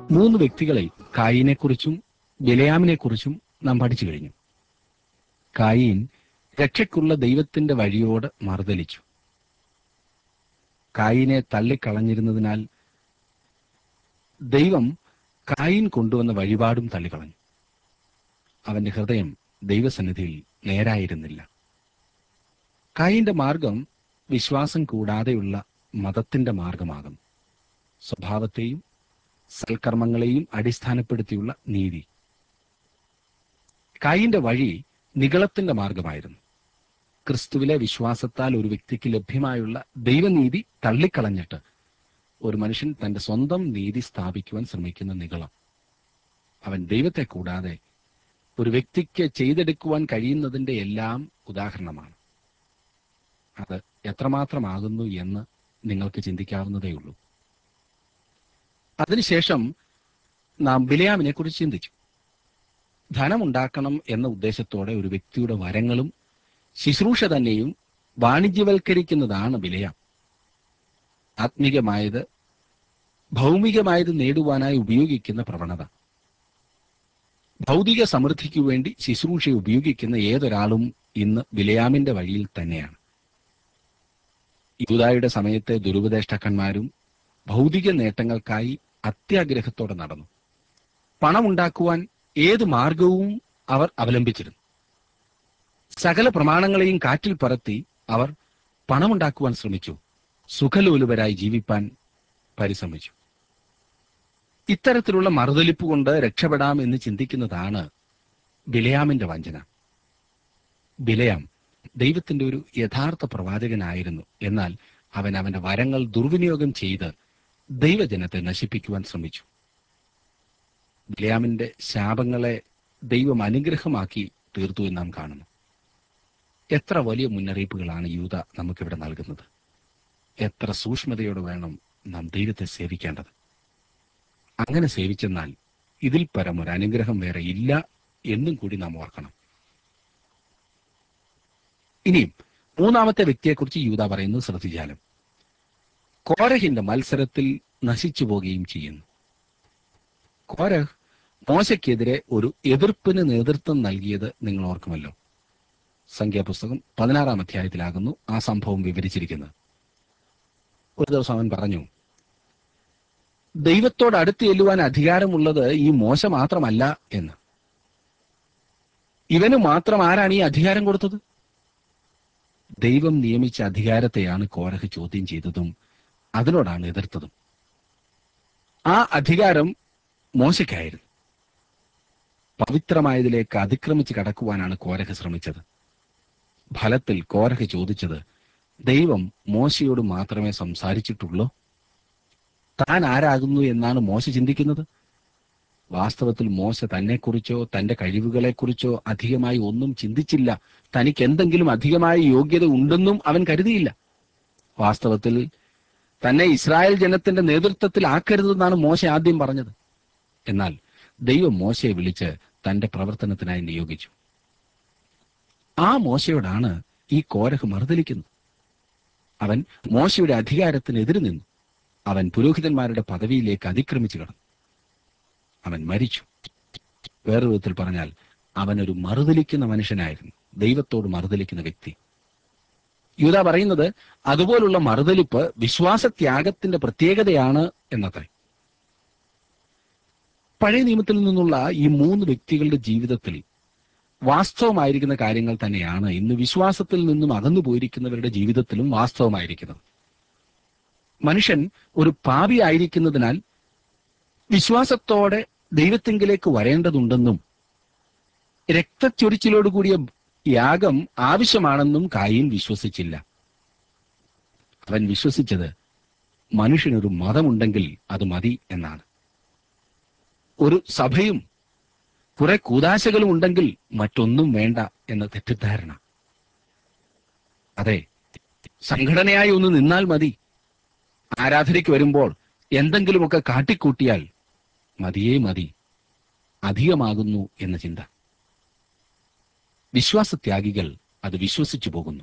മൂന്ന് വ്യക്തികളെ കായിനെക്കുറിച്ചും ബിലയാമിനെക്കുറിച്ചും നാം പഠിച്ചു കഴിഞ്ഞു കായീൻ രക്ഷയ്ക്കുള്ള ദൈവത്തിന്റെ വഴിയോട് മറുതലിച്ചു കായിനെ തള്ളിക്കളഞ്ഞിരുന്നതിനാൽ ദൈവം കായിൻ കൊണ്ടുവന്ന വഴിപാടും തള്ളിക്കളഞ്ഞു അവന്റെ ഹൃദയം ദൈവസന്നിധിയിൽ നേരായിരുന്നില്ല കായിന്റെ മാർഗം വിശ്വാസം കൂടാതെയുള്ള മതത്തിന്റെ മാർഗമാകുന്നു സ്വഭാവത്തെയും സൽക്കർമ്മങ്ങളെയും അടിസ്ഥാനപ്പെടുത്തിയുള്ള നീതി കായിന്റെ വഴി നികളത്തിന്റെ മാർഗമായിരുന്നു ക്രിസ്തുവിലെ വിശ്വാസത്താൽ ഒരു വ്യക്തിക്ക് ലഭ്യമായുള്ള ദൈവനീതി തള്ളിക്കളഞ്ഞിട്ട് ഒരു മനുഷ്യൻ തന്റെ സ്വന്തം നീതി സ്ഥാപിക്കുവാൻ ശ്രമിക്കുന്ന നികളം അവൻ ദൈവത്തെ കൂടാതെ ഒരു വ്യക്തിക്ക് ചെയ്തെടുക്കുവാൻ കഴിയുന്നതിന്റെ എല്ലാം ഉദാഹരണമാണ് അത് എത്രമാത്രമാകുന്നു എന്ന് നിങ്ങൾക്ക് ചിന്തിക്കാവുന്നതേയുള്ളൂ അതിനുശേഷം നാം ബിലയാമിനെ കുറിച്ച് ചിന്തിച്ചു ധനമുണ്ടാക്കണം എന്ന ഉദ്ദേശത്തോടെ ഒരു വ്യക്തിയുടെ വരങ്ങളും ശുശ്രൂഷ തന്നെയും വാണിജ്യവൽക്കരിക്കുന്നതാണ് ബിലയാം ആത്മീകമായത് ഭൗമികമായത് നേടുവാനായി ഉപയോഗിക്കുന്ന പ്രവണത ഭൗതിക സമൃദ്ധിക്കു വേണ്ടി ശുശ്രൂഷ ഉപയോഗിക്കുന്ന ഏതൊരാളും ഇന്ന് ബിലയാമിന്റെ വഴിയിൽ തന്നെയാണ് യൂതായുടെ സമയത്തെ ദുരുപദേഷ്ടാക്കന്മാരും ഭൗതിക നേട്ടങ്ങൾക്കായി അത്യാഗ്രഹത്തോടെ നടന്നു പണമുണ്ടാക്കുവാൻ ഏത് മാർഗവും അവർ അവലംബിച്ചിരുന്നു സകല പ്രമാണങ്ങളെയും കാറ്റിൽ പറത്തി അവർ പണമുണ്ടാക്കുവാൻ ശ്രമിച്ചു സുഖലോലുപരായി ജീവിപ്പാൻ പരിശ്രമിച്ചു ഇത്തരത്തിലുള്ള മറുതലിപ്പ് കൊണ്ട് രക്ഷപ്പെടാം എന്ന് ചിന്തിക്കുന്നതാണ് ബിലയാമിന്റെ വഞ്ചന ബിലയാം ദൈവത്തിന്റെ ഒരു യഥാർത്ഥ പ്രവാചകനായിരുന്നു എന്നാൽ അവൻ അവന്റെ വരങ്ങൾ ദുർവിനിയോഗം ചെയ്ത് ദൈവജനത്തെ നശിപ്പിക്കുവാൻ ശ്രമിച്ചു ബിലയാമിന്റെ ശാപങ്ങളെ ദൈവം അനുഗ്രഹമാക്കി തീർത്തു എന്ന് നാം കാണുന്നു എത്ര വലിയ മുന്നറിയിപ്പുകളാണ് യൂത നമുക്കിവിടെ നൽകുന്നത് എത്ര സൂക്ഷ്മതയോടെ വേണം നാം ദൈവത്തെ സേവിക്കേണ്ടത് അങ്ങനെ സേവിച്ചെന്നാൽ ഇതിൽ പരം ഒരു അനുഗ്രഹം വേറെ ഇല്ല എന്നും കൂടി നാം ഓർക്കണം ഇനിയും മൂന്നാമത്തെ വ്യക്തിയെക്കുറിച്ച് യൂത പറയുന്നത് ശ്രദ്ധിച്ചാലും കോരഹിന്റെ മത്സരത്തിൽ നശിച്ചു പോവുകയും ചെയ്യുന്നു കോരഹ് മോശയ്ക്കെതിരെ ഒരു എതിർപ്പിന് നേതൃത്വം നൽകിയത് നിങ്ങൾ ഓർക്കുമല്ലോ സംഖ്യാപുസ്തകം പതിനാറാം അധ്യായത്തിലാകുന്നു ആ സംഭവം വിവരിച്ചിരിക്കുന്നത് ഒരു ദിവസം അവൻ പറഞ്ഞു ദൈവത്തോട് അടുത്ത് ചെല്ലുവാൻ അധികാരമുള്ളത് ഈ മോശ മാത്രമല്ല എന്ന് ഇവന് മാത്രം ആരാണ് ഈ അധികാരം കൊടുത്തത് ദൈവം നിയമിച്ച അധികാരത്തെയാണ് കോരഹ് ചോദ്യം ചെയ്തതും അതിനോടാണ് എതിർത്തതും ആ അധികാരം മോശയ്ക്കായിരുന്നു പവിത്രമായതിലേക്ക് അതിക്രമിച്ച് കടക്കുവാനാണ് കോരഹ് ശ്രമിച്ചത് ഫലത്തിൽ കോരഹ് ചോദിച്ചത് ദൈവം മോശയോട് മാത്രമേ സംസാരിച്ചിട്ടുള്ളൂ താൻ ആരാകുന്നു എന്നാണ് മോശ ചിന്തിക്കുന്നത് വാസ്തവത്തിൽ മോശ തന്നെക്കുറിച്ചോ തന്റെ കഴിവുകളെക്കുറിച്ചോ അധികമായി ഒന്നും ചിന്തിച്ചില്ല തനിക്ക് എന്തെങ്കിലും അധികമായ യോഗ്യത ഉണ്ടെന്നും അവൻ കരുതിയില്ല വാസ്തവത്തിൽ തന്നെ ഇസ്രായേൽ ജനത്തിന്റെ നേതൃത്വത്തിൽ ആക്കരുതെന്നാണ് മോശ ആദ്യം പറഞ്ഞത് എന്നാൽ ദൈവം മോശയെ വിളിച്ച് തന്റെ പ്രവർത്തനത്തിനായി നിയോഗിച്ചു ആ മോശയോടാണ് ഈ കോരഹ് മറുതലിക്കുന്നത് അവൻ മോശയുടെ അധികാരത്തിനെതിരെ നിന്നു അവൻ പുരോഹിതന്മാരുടെ പദവിയിലേക്ക് അതിക്രമിച്ചു കടന്നു അവൻ മരിച്ചു വേറൊരു വിധത്തിൽ പറഞ്ഞാൽ അവനൊരു മറുതലിക്കുന്ന മനുഷ്യനായിരുന്നു ദൈവത്തോട് മറുതലിക്കുന്ന വ്യക്തി യൂത പറയുന്നത് അതുപോലുള്ള മറുതലിപ്പ് വിശ്വാസത്യാഗത്തിന്റെ പ്രത്യേകതയാണ് എന്നത്രേ പഴയ നിയമത്തിൽ നിന്നുള്ള ഈ മൂന്ന് വ്യക്തികളുടെ ജീവിതത്തിൽ വാസ്തവമായിരിക്കുന്ന കാര്യങ്ങൾ തന്നെയാണ് ഇന്ന് വിശ്വാസത്തിൽ നിന്നും അകന്നു പോയിരിക്കുന്നവരുടെ ജീവിതത്തിലും വാസ്തവമായിരിക്കുന്നത് മനുഷ്യൻ ഒരു പാപിയായിരിക്കുന്നതിനാൽ വിശ്വാസത്തോടെ ദൈവത്തെങ്കിലേക്ക് വരേണ്ടതുണ്ടെന്നും രക്തച്ചൊരിച്ചിലോടുകൂടിയ യാഗം ആവശ്യമാണെന്നും കായിൽ വിശ്വസിച്ചില്ല അവൻ വിശ്വസിച്ചത് മനുഷ്യനൊരു മതമുണ്ടെങ്കിൽ അത് മതി എന്നാണ് ഒരു സഭയും കുറെ കൂതാശകളും ഉണ്ടെങ്കിൽ മറ്റൊന്നും വേണ്ട എന്ന തെറ്റിദ്ധാരണ അതെ സംഘടനയായി ഒന്ന് നിന്നാൽ മതി ആരാധനയ്ക്ക് വരുമ്പോൾ എന്തെങ്കിലുമൊക്കെ കാട്ടിക്കൂട്ടിയാൽ മതിയേ മതി അധികമാകുന്നു എന്ന ചിന്ത വിശ്വാസത്യാഗികൾ അത് വിശ്വസിച്ചു പോകുന്നു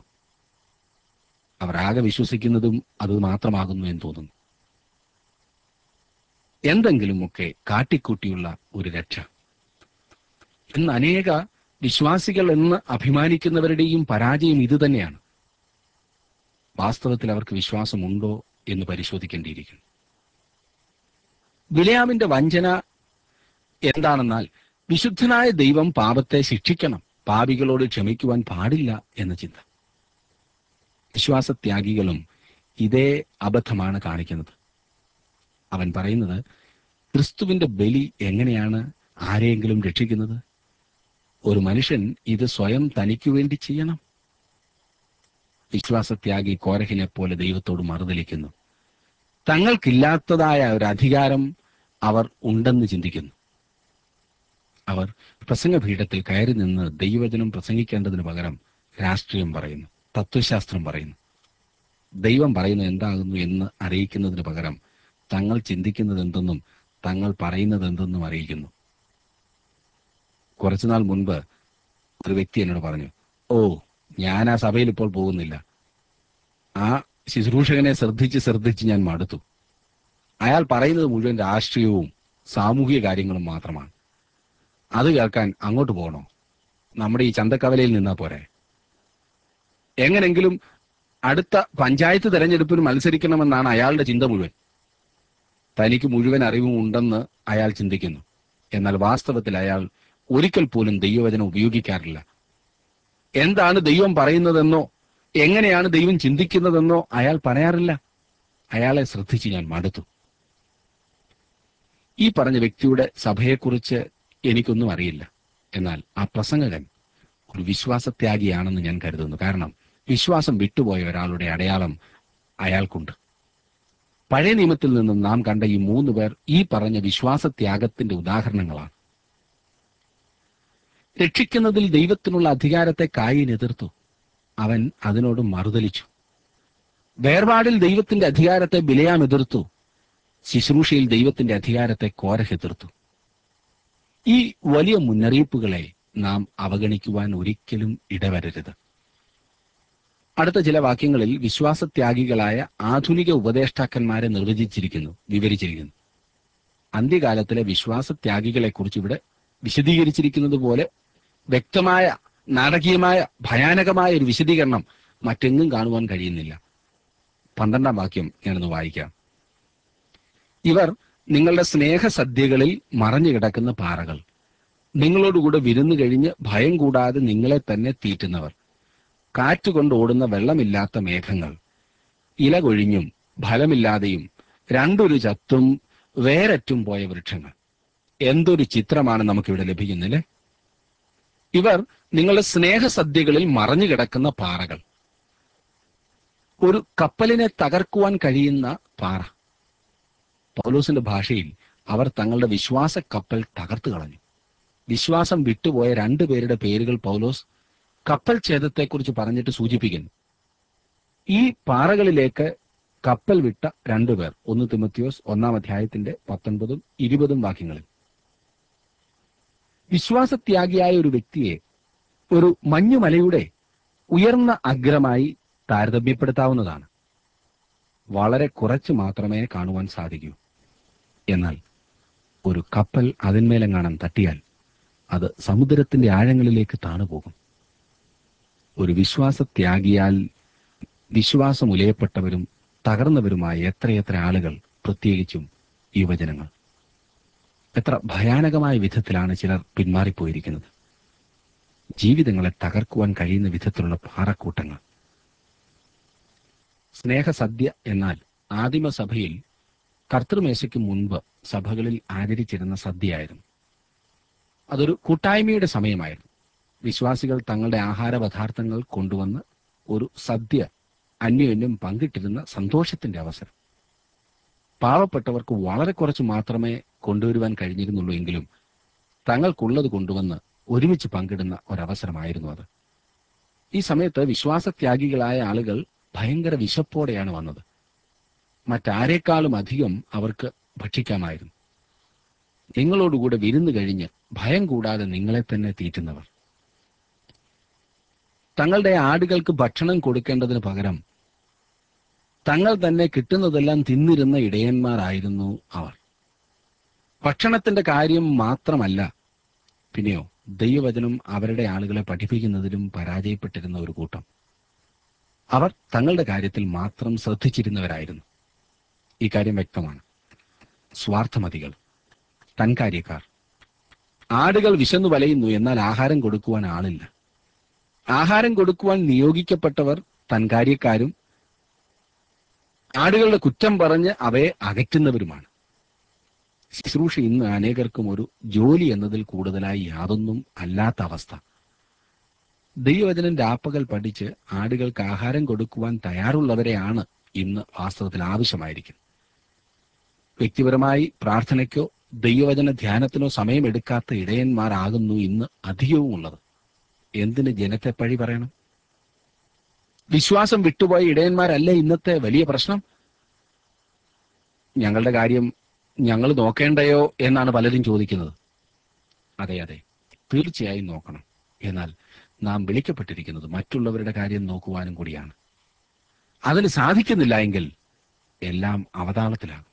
അവർ ആകെ വിശ്വസിക്കുന്നതും അത് മാത്രമാകുന്നു എന്ന് തോന്നുന്നു എന്തെങ്കിലുമൊക്കെ കാട്ടിക്കൂട്ടിയുള്ള ഒരു രക്ഷ ഇന്ന് അനേക വിശ്വാസികൾ എന്ന് അഭിമാനിക്കുന്നവരുടെയും പരാജയം ഇതുതന്നെയാണ് വാസ്തവത്തിൽ അവർക്ക് വിശ്വാസമുണ്ടോ എന്ന് പരിശോധിക്കേണ്ടിയിരിക്കുന്നു ബിലയാമിന്റെ വഞ്ചന എന്താണെന്നാൽ വിശുദ്ധനായ ദൈവം പാപത്തെ ശിക്ഷിക്കണം പാപികളോട് ക്ഷമിക്കുവാൻ പാടില്ല എന്ന ചിന്ത വിശ്വാസത്യാഗികളും ഇതേ അബദ്ധമാണ് കാണിക്കുന്നത് അവൻ പറയുന്നത് ക്രിസ്തുവിന്റെ ബലി എങ്ങനെയാണ് ആരെയെങ്കിലും രക്ഷിക്കുന്നത് ഒരു മനുഷ്യൻ ഇത് സ്വയം തനിക്കു വേണ്ടി ചെയ്യണം വിശ്വാസത്യാഗി കോരഹിനെ പോലെ ദൈവത്തോട് മറുതലിക്കുന്നു തങ്ങൾക്കില്ലാത്തതായ ഒരു അധികാരം അവർ ഉണ്ടെന്ന് ചിന്തിക്കുന്നു അവർ പ്രസംഗപീഠത്തിൽ കയറി നിന്ന് ദൈവവചനം പ്രസംഗിക്കേണ്ടതിന് പകരം രാഷ്ട്രീയം പറയുന്നു തത്വശാസ്ത്രം പറയുന്നു ദൈവം പറയുന്നത് എന്താകുന്നു എന്ന് അറിയിക്കുന്നതിന് പകരം തങ്ങൾ ചിന്തിക്കുന്നത് എന്തെന്നും തങ്ങൾ പറയുന്നത് എന്തെന്നും അറിയിക്കുന്നു കുറച്ചുനാൾ മുൻപ് ഒരു വ്യക്തി എന്നോട് പറഞ്ഞു ഓ ഞാൻ ആ സഭയിൽ ഇപ്പോൾ പോകുന്നില്ല ആ ശുശ്രൂഷകനെ ശ്രദ്ധിച്ച് ശ്രദ്ധിച്ച് ഞാൻ മടുത്തു അയാൾ പറയുന്നത് മുഴുവൻ രാഷ്ട്രീയവും സാമൂഹിക കാര്യങ്ങളും മാത്രമാണ് അത് കേൾക്കാൻ അങ്ങോട്ട് പോകണോ നമ്മുടെ ഈ ചന്തക്കവലയിൽ നിന്നാ പോരെ എങ്ങനെങ്കിലും അടുത്ത പഞ്ചായത്ത് തെരഞ്ഞെടുപ്പിന് മത്സരിക്കണമെന്നാണ് അയാളുടെ ചിന്ത മുഴുവൻ തനിക്ക് മുഴുവൻ അറിവും ഉണ്ടെന്ന് അയാൾ ചിന്തിക്കുന്നു എന്നാൽ വാസ്തവത്തിൽ അയാൾ ഒരിക്കൽ പോലും ദൈവവചനം ഉപയോഗിക്കാറില്ല എന്താണ് ദൈവം പറയുന്നതെന്നോ എങ്ങനെയാണ് ദൈവം ചിന്തിക്കുന്നതെന്നോ അയാൾ പറയാറില്ല അയാളെ ശ്രദ്ധിച്ച് ഞാൻ മടുത്തു ഈ പറഞ്ഞ വ്യക്തിയുടെ സഭയെക്കുറിച്ച് എനിക്കൊന്നും അറിയില്ല എന്നാൽ ആ പ്രസംഗകൻ ഒരു വിശ്വാസത്യാഗിയാണെന്ന് ഞാൻ കരുതുന്നു കാരണം വിശ്വാസം വിട്ടുപോയ ഒരാളുടെ അടയാളം അയാൾക്കുണ്ട് പഴയ നിയമത്തിൽ നിന്നും നാം കണ്ട ഈ മൂന്ന് പേർ ഈ പറഞ്ഞ വിശ്വാസത്യാഗത്തിന്റെ ഉദാഹരണങ്ങളാണ് രക്ഷിക്കുന്നതിൽ ദൈവത്തിനുള്ള അധികാരത്തെ കായിൻ എതിർത്തു അവൻ അതിനോട് മറുതലിച്ചു വേർപാടിൽ ദൈവത്തിന്റെ അധികാരത്തെ ബിലയാം എതിർത്തു ശുശ്രൂഷയിൽ ദൈവത്തിന്റെ അധികാരത്തെ കോരഹ് എതിർത്തു ഈ വലിയ മുന്നറിയിപ്പുകളെ നാം അവഗണിക്കുവാൻ ഒരിക്കലും ഇടവരരുത് അടുത്ത ചില വാക്യങ്ങളിൽ വിശ്വാസത്യാഗികളായ ആധുനിക ഉപദേഷ്ടാക്കന്മാരെ നിർവചിച്ചിരിക്കുന്നു വിവരിച്ചിരിക്കുന്നു അന്ത്യകാലത്തിലെ വിശ്വാസത്യാഗികളെ കുറിച്ച് ഇവിടെ വിശദീകരിച്ചിരിക്കുന്നത് പോലെ വ്യക്തമായ നാടകീയമായ ഭയാനകമായ ഒരു വിശദീകരണം മറ്റെങ്ങും കാണുവാൻ കഴിയുന്നില്ല പന്ത്രണ്ടാം വാക്യം ഞാനൊന്ന് വായിക്കാം ഇവർ നിങ്ങളുടെ സ്നേഹസദ്യകളിൽ മറഞ്ഞു കിടക്കുന്ന പാറകൾ നിങ്ങളോടുകൂടെ വിരുന്നു കഴിഞ്ഞ് ഭയം കൂടാതെ നിങ്ങളെ തന്നെ തീറ്റുന്നവർ കാറ്റുകൊണ്ട് ഓടുന്ന വെള്ളമില്ലാത്ത മേഘങ്ങൾ ഇല കൊഴിഞ്ഞും ഫലമില്ലാതെയും രണ്ടൊരു ചത്തും വേരറ്റും പോയ വൃക്ഷങ്ങൾ എന്തൊരു ചിത്രമാണ് നമുക്കിവിടെ ലഭിക്കുന്നില്ലേ ഇവർ നിങ്ങളുടെ സ്നേഹസദ്യകളിൽ മറഞ്ഞു കിടക്കുന്ന പാറകൾ ഒരു കപ്പലിനെ തകർക്കുവാൻ കഴിയുന്ന പാറ പൗലോസിന്റെ ഭാഷയിൽ അവർ തങ്ങളുടെ വിശ്വാസ കപ്പൽ തകർത്തു കളഞ്ഞു വിശ്വാസം വിട്ടുപോയ രണ്ടുപേരുടെ പേരുകൾ പൗലോസ് കപ്പൽ ഛേദത്തെക്കുറിച്ച് പറഞ്ഞിട്ട് സൂചിപ്പിക്കുന്നു ഈ പാറകളിലേക്ക് കപ്പൽ വിട്ട രണ്ടുപേർ ഒന്ന് തിമത്തിയോസ് ഒന്നാം അധ്യായത്തിന്റെ പത്തൊൻപതും ഇരുപതും വാക്യങ്ങളിൽ വിശ്വാസത്യാഗിയായ ഒരു വ്യക്തിയെ ഒരു മഞ്ഞുമലയുടെ ഉയർന്ന അഗ്രമായി താരതമ്യപ്പെടുത്താവുന്നതാണ് വളരെ കുറച്ച് മാത്രമേ കാണുവാൻ സാധിക്കൂ എന്നാൽ ഒരു കപ്പൽ അതിന്മേലെങ്ങാണം തട്ടിയാൽ അത് സമുദ്രത്തിന്റെ ആഴങ്ങളിലേക്ക് താണുപോകും ഒരു വിശ്വാസത്യാഗിയാൽ വിശ്വാസം ഉലയപ്പെട്ടവരും തകർന്നവരുമായ എത്രയെത്ര ആളുകൾ പ്രത്യേകിച്ചും യുവജനങ്ങൾ എത്ര ഭയാനകമായ വിധത്തിലാണ് ചിലർ പിന്മാറിപ്പോയിരിക്കുന്നത് ജീവിതങ്ങളെ തകർക്കുവാൻ കഴിയുന്ന വിധത്തിലുള്ള പാറക്കൂട്ടങ്ങൾ സ്നേഹസദ്യ എന്നാൽ ആദിമസഭയിൽ കർത്തൃമേശയ്ക്ക് മുൻപ് സഭകളിൽ ആചരിച്ചിരുന്ന സദ്യയായിരുന്നു അതൊരു കൂട്ടായ്മയുടെ സമയമായിരുന്നു വിശ്വാസികൾ തങ്ങളുടെ ആഹാര പദാർത്ഥങ്ങൾ കൊണ്ടുവന്ന് ഒരു സദ്യ അന്യോന്യം പങ്കിട്ടിരുന്ന സന്തോഷത്തിന്റെ അവസരം പാവപ്പെട്ടവർക്ക് വളരെ കുറച്ച് മാത്രമേ കൊണ്ടുവരുവാൻ കഴിഞ്ഞിരുന്നുള്ളൂ എങ്കിലും തങ്ങൾക്കുള്ളത് കൊണ്ടുവന്ന് ഒരുമിച്ച് പങ്കിടുന്ന ഒരവസരമായിരുന്നു അത് ഈ സമയത്ത് വിശ്വാസത്യാഗികളായ ആളുകൾ ഭയങ്കര വിശപ്പോടെയാണ് വന്നത് മറ്റാരേക്കാളും അധികം അവർക്ക് ഭക്ഷിക്കാമായിരുന്നു നിങ്ങളോടുകൂടെ വിരുന്ന് കഴിഞ്ഞ് ഭയം കൂടാതെ നിങ്ങളെ തന്നെ തീറ്റുന്നവർ തങ്ങളുടെ ആടുകൾക്ക് ഭക്ഷണം കൊടുക്കേണ്ടതിന് പകരം തങ്ങൾ തന്നെ കിട്ടുന്നതെല്ലാം തിന്നിരുന്ന ഇടയന്മാരായിരുന്നു അവർ ഭക്ഷണത്തിന്റെ കാര്യം മാത്രമല്ല പിന്നെയോ ദൈവവചനം അവരുടെ ആളുകളെ പഠിപ്പിക്കുന്നതിലും പരാജയപ്പെട്ടിരുന്ന ഒരു കൂട്ടം അവർ തങ്ങളുടെ കാര്യത്തിൽ മാത്രം ശ്രദ്ധിച്ചിരുന്നവരായിരുന്നു ഈ കാര്യം വ്യക്തമാണ് സ്വാർത്ഥമതികൾ തൻകാര്യക്കാർ ആടുകൾ വിശന്നു വലയുന്നു എന്നാൽ ആഹാരം കൊടുക്കുവാൻ ആളില്ല ആഹാരം കൊടുക്കുവാൻ നിയോഗിക്കപ്പെട്ടവർ തൻകാര്യക്കാരും ആടുകളുടെ കുറ്റം പറഞ്ഞ് അവയെ അകറ്റുന്നവരുമാണ് ശുശ്രൂഷ ഇന്ന് അനേകർക്കും ഒരു ജോലി എന്നതിൽ കൂടുതലായി യാതൊന്നും അല്ലാത്ത അവസ്ഥ ദൈവവചനം രാപ്പകൽ പഠിച്ച് ആടുകൾക്ക് ആഹാരം കൊടുക്കുവാൻ തയ്യാറുള്ളവരെയാണ് ഇന്ന് വാസ്തവത്തിൽ ആവശ്യമായിരിക്കുന്നത് വ്യക്തിപരമായി പ്രാർത്ഥനയ്ക്കോ ദൈവവചന ധ്യാനത്തിനോ സമയമെടുക്കാത്ത ഇടയന്മാരാകുന്നു ഇന്ന് അധികവും ഉള്ളത് എന്തിന് ജനത്തെ പഴി പറയണം വിശ്വാസം വിട്ടുപോയ ഇടയന്മാരല്ല ഇന്നത്തെ വലിയ പ്രശ്നം ഞങ്ങളുടെ കാര്യം ഞങ്ങൾ നോക്കേണ്ടയോ എന്നാണ് പലരും ചോദിക്കുന്നത് അതെ അതെ തീർച്ചയായും നോക്കണം എന്നാൽ നാം വിളിക്കപ്പെട്ടിരിക്കുന്നത് മറ്റുള്ളവരുടെ കാര്യം നോക്കുവാനും കൂടിയാണ് അതിന് സാധിക്കുന്നില്ല എങ്കിൽ എല്ലാം അവതാളത്തിലാകും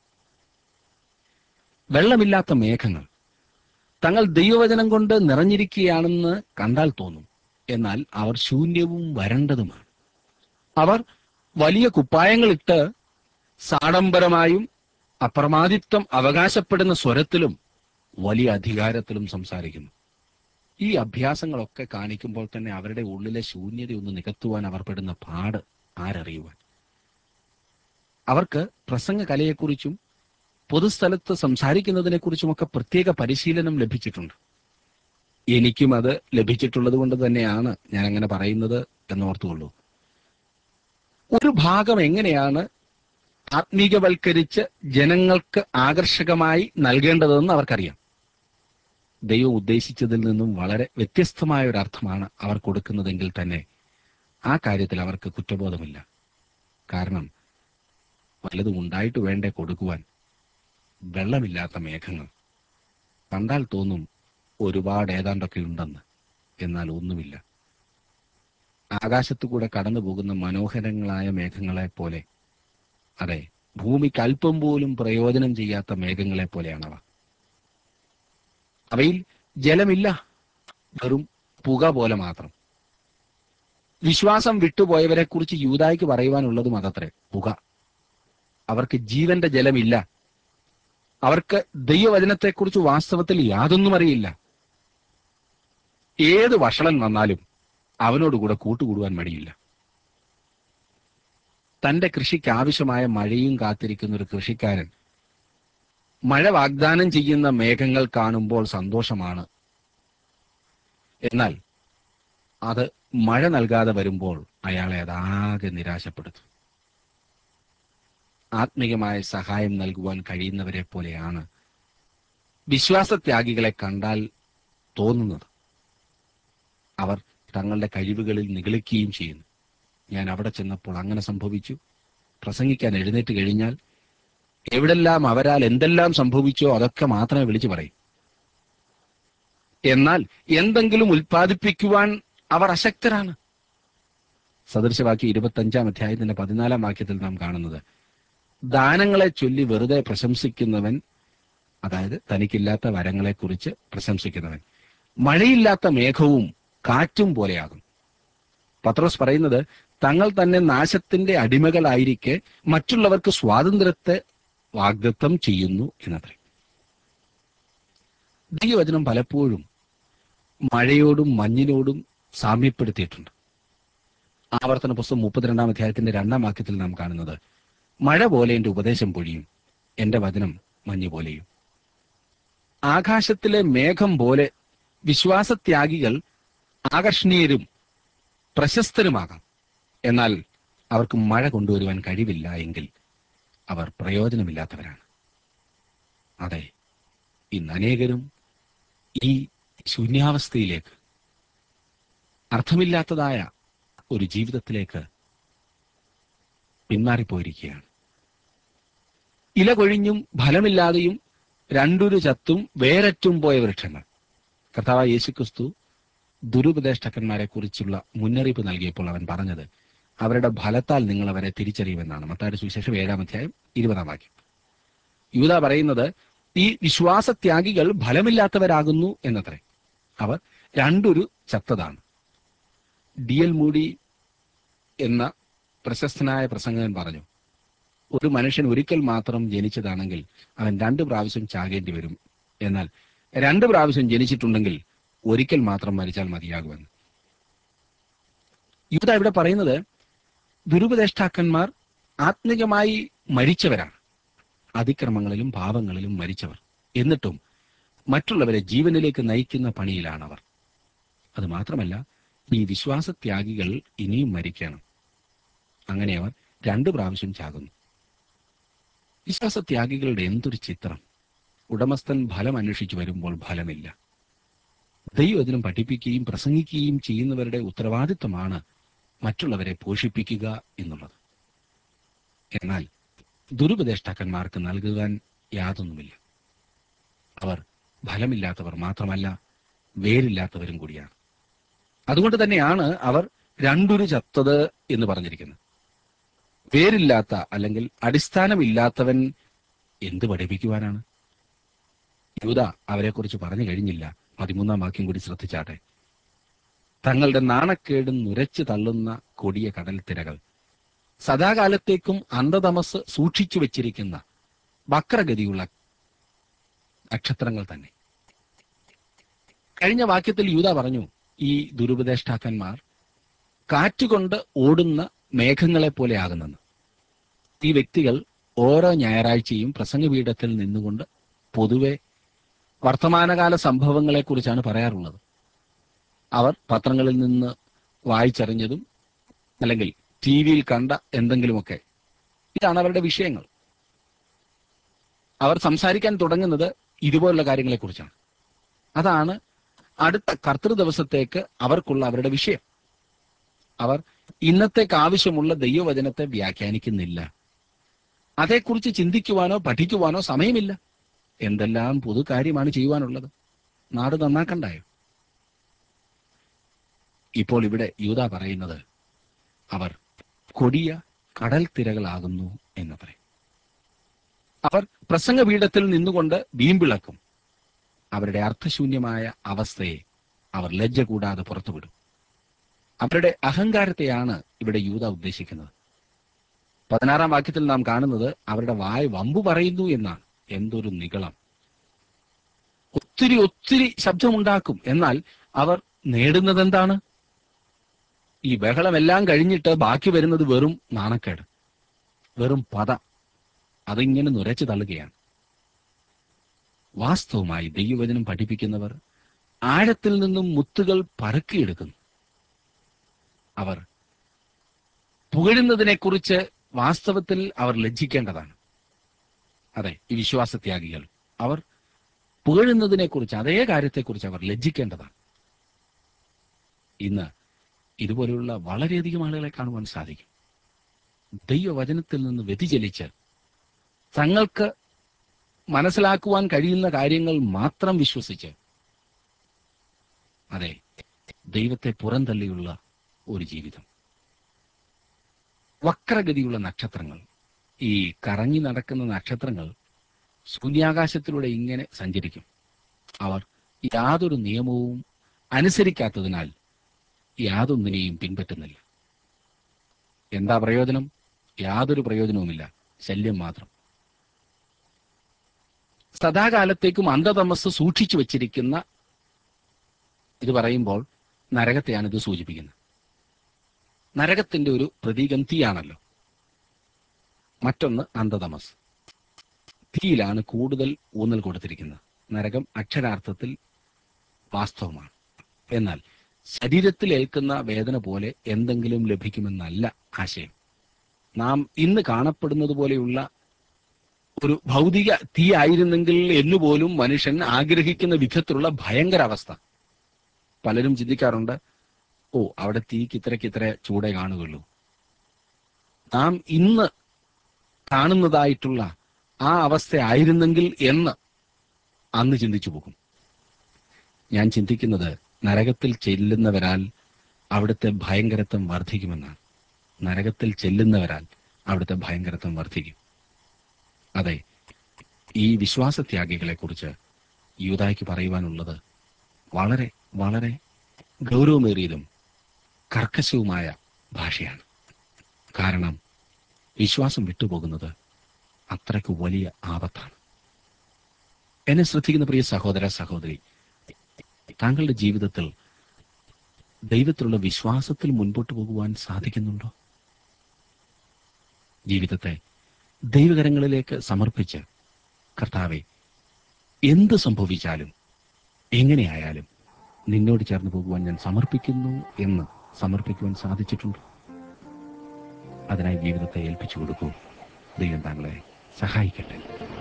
വെള്ളമില്ലാത്ത മേഘങ്ങൾ തങ്ങൾ ദൈവവചനം കൊണ്ട് നിറഞ്ഞിരിക്കുകയാണെന്ന് കണ്ടാൽ തോന്നും എന്നാൽ അവർ ശൂന്യവും വരണ്ടതുമാണ് അവർ വലിയ കുപ്പായങ്ങളിട്ട് സാഡംബരമായും അപ്രമാദിത്വം അവകാശപ്പെടുന്ന സ്വരത്തിലും വലിയ അധികാരത്തിലും സംസാരിക്കുന്നു ഈ അഭ്യാസങ്ങളൊക്കെ കാണിക്കുമ്പോൾ തന്നെ അവരുടെ ഉള്ളിലെ ശൂന്യതയൊന്ന് നികത്തുവാൻ അവർ പെടുന്ന പാട് ആരറിയുവാൻ അവർക്ക് പ്രസംഗ കലയെക്കുറിച്ചും പൊതുസ്ഥലത്ത് സംസാരിക്കുന്നതിനെക്കുറിച്ചുമൊക്കെ പ്രത്യേക പരിശീലനം ലഭിച്ചിട്ടുണ്ട് എനിക്കും അത് ലഭിച്ചിട്ടുള്ളത് കൊണ്ട് തന്നെയാണ് ഞാൻ അങ്ങനെ പറയുന്നത് എന്നോർത്തുകൊള്ളൂ ഒരു ഭാഗം എങ്ങനെയാണ് ആത്മീകവൽക്കരിച്ച് ജനങ്ങൾക്ക് ആകർഷകമായി നൽകേണ്ടതെന്ന് അവർക്കറിയാം ദൈവം ഉദ്ദേശിച്ചതിൽ നിന്നും വളരെ വ്യത്യസ്തമായ ഒരു അർത്ഥമാണ് അവർ കൊടുക്കുന്നതെങ്കിൽ തന്നെ ആ കാര്യത്തിൽ അവർക്ക് കുറ്റബോധമില്ല കാരണം വല്ലതും ഉണ്ടായിട്ട് വേണ്ടേ കൊടുക്കുവാൻ വെള്ളമില്ലാത്ത മേഘങ്ങൾ കണ്ടാൽ തോന്നും ഒരുപാട് ഏതാണ്ടൊക്കെ ഉണ്ടെന്ന് എന്നാൽ ഒന്നുമില്ല ആകാശത്തു കൂടെ കടന്നു പോകുന്ന മനോഹരങ്ങളായ മേഘങ്ങളെ പോലെ അതെ ഭൂമിക്ക് അല്പം പോലും പ്രയോജനം ചെയ്യാത്ത മേഘങ്ങളെ പോലെയാണവ അവയിൽ ജലമില്ല വെറും പുക പോലെ മാത്രം വിശ്വാസം വിട്ടുപോയവരെ കുറിച്ച് യൂതായ്ക്ക് പറയുവാനുള്ളതും അതത്രേ പുക അവർക്ക് ജീവന്റെ ജലമില്ല അവർക്ക് ദൈവവചനത്തെക്കുറിച്ച് വാസ്തവത്തിൽ യാതൊന്നും അറിയില്ല ഏത് വഷളൻ വന്നാലും അവനോടുകൂടെ കൂട്ടുകൂടുവാൻ മടിയില്ല തന്റെ കൃഷിക്ക് ആവശ്യമായ മഴയും കാത്തിരിക്കുന്ന ഒരു കൃഷിക്കാരൻ മഴ വാഗ്ദാനം ചെയ്യുന്ന മേഘങ്ങൾ കാണുമ്പോൾ സന്തോഷമാണ് എന്നാൽ അത് മഴ നൽകാതെ വരുമ്പോൾ അയാളെ അതാകെ നിരാശപ്പെടുത്തും ആത്മീയമായ സഹായം നൽകുവാൻ കഴിയുന്നവരെ പോലെയാണ് വിശ്വാസത്യാഗികളെ കണ്ടാൽ തോന്നുന്നത് അവർ തങ്ങളുടെ കഴിവുകളിൽ നിഗളിക്കുകയും ചെയ്യുന്നു ഞാൻ അവിടെ ചെന്നപ്പോൾ അങ്ങനെ സംഭവിച്ചു പ്രസംഗിക്കാൻ എഴുന്നേറ്റ് കഴിഞ്ഞാൽ എവിടെല്ലാം അവരാൽ എന്തെല്ലാം സംഭവിച്ചോ അതൊക്കെ മാത്രമേ വിളിച്ചു പറയും എന്നാൽ എന്തെങ്കിലും ഉൽപ്പാദിപ്പിക്കുവാൻ അവർ അശക്തരാണ് സദൃശവാക്യം ഇരുപത്തഞ്ചാം അധ്യായത്തിന്റെ പതിനാലാം വാക്യത്തിൽ നാം കാണുന്നത് ദാനങ്ങളെ ചൊല്ലി വെറുതെ പ്രശംസിക്കുന്നവൻ അതായത് തനിക്കില്ലാത്ത വരങ്ങളെക്കുറിച്ച് പ്രശംസിക്കുന്നവൻ മഴയില്ലാത്ത മേഘവും കാറ്റും പോലെയാകും പത്രോസ് പറയുന്നത് തങ്ങൾ തന്നെ നാശത്തിന്റെ അടിമകളായിരിക്കെ മറ്റുള്ളവർക്ക് സ്വാതന്ത്ര്യത്തെ വാഗ്ദത്തം ചെയ്യുന്നു എന്നത്രേ ദൈവവചനം പലപ്പോഴും മഴയോടും മഞ്ഞിനോടും സാമ്യപ്പെടുത്തിയിട്ടുണ്ട് ആവർത്തന പുസ്തകം മുപ്പത്തിരണ്ടാം അധ്യായത്തിന്റെ രണ്ടാം വാക്യത്തിൽ നാം കാണുന്നത് മഴ പോലെ എന്റെ ഉപദേശം പൊഴിയും എന്റെ വചനം മഞ്ഞ് പോലെയും ആകാശത്തിലെ മേഘം പോലെ വിശ്വാസത്യാഗികൾ ആകർഷണീയരും പ്രശസ്തരുമാകാം എന്നാൽ അവർക്ക് മഴ കൊണ്ടുവരുവാൻ കഴിവില്ല എങ്കിൽ അവർ പ്രയോജനമില്ലാത്തവരാണ് അതെ ഇന്ന് അനേകരും ഈ ശൂന്യാവസ്ഥയിലേക്ക് അർത്ഥമില്ലാത്തതായ ഒരു ജീവിതത്തിലേക്ക് പിന്മാറിപ്പോയിരിക്കുകയാണ് ഇല കൊഴിഞ്ഞും ഫലമില്ലാതെയും രണ്ടൊരു ചത്തും വേരറ്റും പോയ വൃക്ഷങ്ങൾ കർത്താവ് യേശുക്രിസ്തു ദുരുപദേഷ്ടക്കന്മാരെ കുറിച്ചുള്ള മുന്നറിയിപ്പ് നൽകിയപ്പോൾ അവൻ പറഞ്ഞത് അവരുടെ ഫലത്താൽ നിങ്ങൾ അവരെ തിരിച്ചറിയുമെന്നാണ് മത്തായുടെ സുവിശേഷം ഏഴാം അധ്യായം ഇരുപതാം വാക്യം യൂത പറയുന്നത് ഈ വിശ്വാസത്യാഗികൾ ഫലമില്ലാത്തവരാകുന്നു എന്നത്രേ അവർ രണ്ടൊരു ചത്തതാണ് ഡി എൽ മൂടി എന്ന പ്രശസ്തനായ പ്രസംഗകൻ പറഞ്ഞു ഒരു മനുഷ്യൻ ഒരിക്കൽ മാത്രം ജനിച്ചതാണെങ്കിൽ അവൻ രണ്ട് പ്രാവശ്യം ചാകേണ്ടി വരും എന്നാൽ രണ്ട് പ്രാവശ്യം ജനിച്ചിട്ടുണ്ടെങ്കിൽ ഒരിക്കൽ മാത്രം മരിച്ചാൽ മതിയാകുമെന്ന് യൂത ഇവിടെ പറയുന്നത് ദുരുപദേഷ്ടാക്കന്മാർ ആത്മികമായി മരിച്ചവരാണ് അതിക്രമങ്ങളിലും പാപങ്ങളിലും മരിച്ചവർ എന്നിട്ടും മറ്റുള്ളവരെ ജീവനിലേക്ക് നയിക്കുന്ന പണിയിലാണ് അവർ അത് മാത്രമല്ല ഈ വിശ്വാസത്യാഗികൾ ഇനിയും മരിക്കണം അങ്ങനെ അവർ രണ്ടു പ്രാവശ്യം ചാകുന്നു വിശ്വാസത്യാഗികളുടെ എന്തൊരു ചിത്രം ഉടമസ്ഥൻ ഫലം അന്വേഷിച്ചു വരുമ്പോൾ ഫലമില്ല ദൈവം അതിനും പഠിപ്പിക്കുകയും പ്രസംഗിക്കുകയും ചെയ്യുന്നവരുടെ ഉത്തരവാദിത്വമാണ് മറ്റുള്ളവരെ പോഷിപ്പിക്കുക എന്നുള്ളത് എന്നാൽ ദുരുപദേഷ്ടാക്കന്മാർക്ക് നൽകുവാൻ യാതൊന്നുമില്ല അവർ ഫലമില്ലാത്തവർ മാത്രമല്ല വേരില്ലാത്തവരും കൂടിയാണ് അതുകൊണ്ട് തന്നെയാണ് അവർ രണ്ടൊരു ചത്തത് എന്ന് പറഞ്ഞിരിക്കുന്നത് വേരില്ലാത്ത അല്ലെങ്കിൽ അടിസ്ഥാനമില്ലാത്തവൻ എന്ത് പഠിപ്പിക്കുവാനാണ് യൂത അവരെക്കുറിച്ച് പറഞ്ഞു കഴിഞ്ഞില്ല പതിമൂന്നാം വാക്യം കൂടി ശ്രദ്ധിച്ചാട്ടെ തങ്ങളുടെ നാണക്കേടും നുരച്ചു തള്ളുന്ന കൊടിയ കടൽ തിരകൾ സദാകാലത്തേക്കും അന്ധതമസ് സൂക്ഷിച്ചു വെച്ചിരിക്കുന്ന വക്രഗതിയുള്ള നക്ഷത്രങ്ങൾ തന്നെ കഴിഞ്ഞ വാക്യത്തിൽ യൂത പറഞ്ഞു ഈ ദുരുപദേഷ്ടാക്കന്മാർ കാറ്റുകൊണ്ട് ഓടുന്ന മേഘങ്ങളെ പോലെ ആകുന്നെന്ന് ഈ വ്യക്തികൾ ഓരോ ഞായറാഴ്ചയും പ്രസംഗപീഠത്തിൽ നിന്നുകൊണ്ട് പൊതുവെ വർത്തമാനകാല സംഭവങ്ങളെക്കുറിച്ചാണ് പറയാറുള്ളത് അവർ പത്രങ്ങളിൽ നിന്ന് വായിച്ചറിഞ്ഞതും അല്ലെങ്കിൽ ടി വിയിൽ കണ്ട എന്തെങ്കിലുമൊക്കെ ഇതാണ് അവരുടെ വിഷയങ്ങൾ അവർ സംസാരിക്കാൻ തുടങ്ങുന്നത് ഇതുപോലുള്ള കാര്യങ്ങളെക്കുറിച്ചാണ് അതാണ് അടുത്ത കർത്തൃ ദിവസത്തേക്ക് അവർക്കുള്ള അവരുടെ വിഷയം അവർ ഇന്നത്തേക്ക് ആവശ്യമുള്ള ദൈവവചനത്തെ വ്യാഖ്യാനിക്കുന്നില്ല അതേക്കുറിച്ച് ചിന്തിക്കുവാനോ പഠിക്കുവാനോ സമയമില്ല എന്തെല്ലാം പൊതു കാര്യമാണ് ചെയ്യുവാനുള്ളത് നാട് നന്നാക്കണ്ടായോ ഇപ്പോൾ ഇവിടെ യൂത പറയുന്നത് അവർ കൊടിയ കടൽ തിരകളാകുന്നു എന്ന് പറയും അവർ പ്രസംഗപീഠത്തിൽ നിന്നുകൊണ്ട് വീമ്പിളക്കും അവരുടെ അർത്ഥശൂന്യമായ അവസ്ഥയെ അവർ ലജ്ജ കൂടാതെ പുറത്തുവിടും അവരുടെ അഹങ്കാരത്തെയാണ് ഇവിടെ യൂത ഉദ്ദേശിക്കുന്നത് പതിനാറാം വാക്യത്തിൽ നാം കാണുന്നത് അവരുടെ വായ വമ്പു പറയുന്നു എന്നാണ് എന്തൊരു നികളം ഒത്തിരി ഒത്തിരി ശബ്ദമുണ്ടാക്കും എന്നാൽ അവർ നേടുന്നത് എന്താണ് ഈ ബഹളമെല്ലാം കഴിഞ്ഞിട്ട് ബാക്കി വരുന്നത് വെറും നാണക്കേട് വെറും പത അതിങ്ങനെ നുരച്ചു തള്ളുകയാണ് വാസ്തവമായി ദൈവവചനം പഠിപ്പിക്കുന്നവർ ആഴത്തിൽ നിന്നും മുത്തുകൾ പറക്കിയെടുക്കുന്നു അവർ പുകഴുന്നതിനെക്കുറിച്ച് വാസ്തവത്തിൽ അവർ ലജ്ജിക്കേണ്ടതാണ് അതെ ഈ വിശ്വാസത്യാഗികൾ അവർ പുകഴുന്നതിനെക്കുറിച്ച് അതേ കാര്യത്തെക്കുറിച്ച് അവർ ലജ്ജിക്കേണ്ടതാണ് ഇന്ന് ഇതുപോലെയുള്ള വളരെയധികം ആളുകളെ കാണുവാൻ സാധിക്കും ദൈവവചനത്തിൽ നിന്ന് വ്യതിചലിച്ച് തങ്ങൾക്ക് മനസ്സിലാക്കുവാൻ കഴിയുന്ന കാര്യങ്ങൾ മാത്രം വിശ്വസിച്ച് അതെ ദൈവത്തെ പുറന്തള്ളിയുള്ള ഒരു ജീവിതം വക്രഗതിയുള്ള നക്ഷത്രങ്ങൾ ഈ കറങ്ങി നടക്കുന്ന നക്ഷത്രങ്ങൾ ശൂന്യാകാശത്തിലൂടെ ഇങ്ങനെ സഞ്ചരിക്കും അവർ യാതൊരു നിയമവും അനുസരിക്കാത്തതിനാൽ യാതൊന്നിനെയും പിൻപറ്റുന്നില്ല എന്താ പ്രയോജനം യാതൊരു പ്രയോജനവുമില്ല ശല്യം മാത്രം സദാകാലത്തേക്കും അന്ധതമസ് സൂക്ഷിച്ചു വച്ചിരിക്കുന്ന ഇത് പറയുമ്പോൾ നരകത്തെയാണ് ഇത് സൂചിപ്പിക്കുന്നത് നരകത്തിന്റെ ഒരു പ്രതീകം തീയാണല്ലോ മറ്റൊന്ന് അന്ധതമസ് തീയിലാണ് കൂടുതൽ ഊന്നൽ കൊടുത്തിരിക്കുന്നത് നരകം അക്ഷരാർത്ഥത്തിൽ വാസ്തവമാണ് എന്നാൽ ശരീരത്തിൽ ഏൽക്കുന്ന വേദന പോലെ എന്തെങ്കിലും ലഭിക്കുമെന്നല്ല ആശയം നാം ഇന്ന് കാണപ്പെടുന്നത് പോലെയുള്ള ഒരു ഭൗതിക തീ ആയിരുന്നെങ്കിൽ എന്നുപോലും മനുഷ്യൻ ആഗ്രഹിക്കുന്ന വിധത്തിലുള്ള ഭയങ്കര അവസ്ഥ പലരും ചിന്തിക്കാറുണ്ട് ഓ അവിടെ തീക്ക് ഇത്രയ്ക്ക് ഇത്ര ചൂടേ കാണുകയുള്ളൂ നാം ഇന്ന് കാണുന്നതായിട്ടുള്ള ആ അവസ്ഥ ആയിരുന്നെങ്കിൽ എന്ന് അന്ന് ചിന്തിച്ചു പോകും ഞാൻ ചിന്തിക്കുന്നത് നരകത്തിൽ ചെല്ലുന്നവരാൽ അവിടുത്തെ ഭയങ്കരത്വം വർദ്ധിക്കുമെന്നാണ് നരകത്തിൽ ചെല്ലുന്നവരാൽ അവിടുത്തെ ഭയങ്കരത്വം വർദ്ധിക്കും അതെ ഈ വിശ്വാസത്യാഗികളെ കുറിച്ച് യൂതായ്ക്ക് പറയുവാനുള്ളത് വളരെ വളരെ ഗൗരവമേറിയതും കർക്കശവുമായ ഭാഷയാണ് കാരണം വിശ്വാസം വിട്ടുപോകുന്നത് അത്രയ്ക്ക് വലിയ ആപത്താണ് എന്നെ ശ്രദ്ധിക്കുന്ന പ്രിയ സഹോദര സഹോദരി താങ്കളുടെ ജീവിതത്തിൽ ദൈവത്തിലുള്ള വിശ്വാസത്തിൽ മുൻപോട്ട് പോകുവാൻ സാധിക്കുന്നുണ്ടോ ജീവിതത്തെ ദൈവകരങ്ങളിലേക്ക് സമർപ്പിച്ച് കർത്താവെ എന്ത് സംഭവിച്ചാലും എങ്ങനെയായാലും നിന്നോട് ചേർന്ന് പോകുവാൻ ഞാൻ സമർപ്പിക്കുന്നു എന്ന് സമർപ്പിക്കുവാൻ സാധിച്ചിട്ടുണ്ട് അതിനായി ജീവിതത്തെ ഏൽപ്പിച്ചു കൊടുക്കൂ ദൈവം താങ്കളെ സഹായിക്കട്ടെ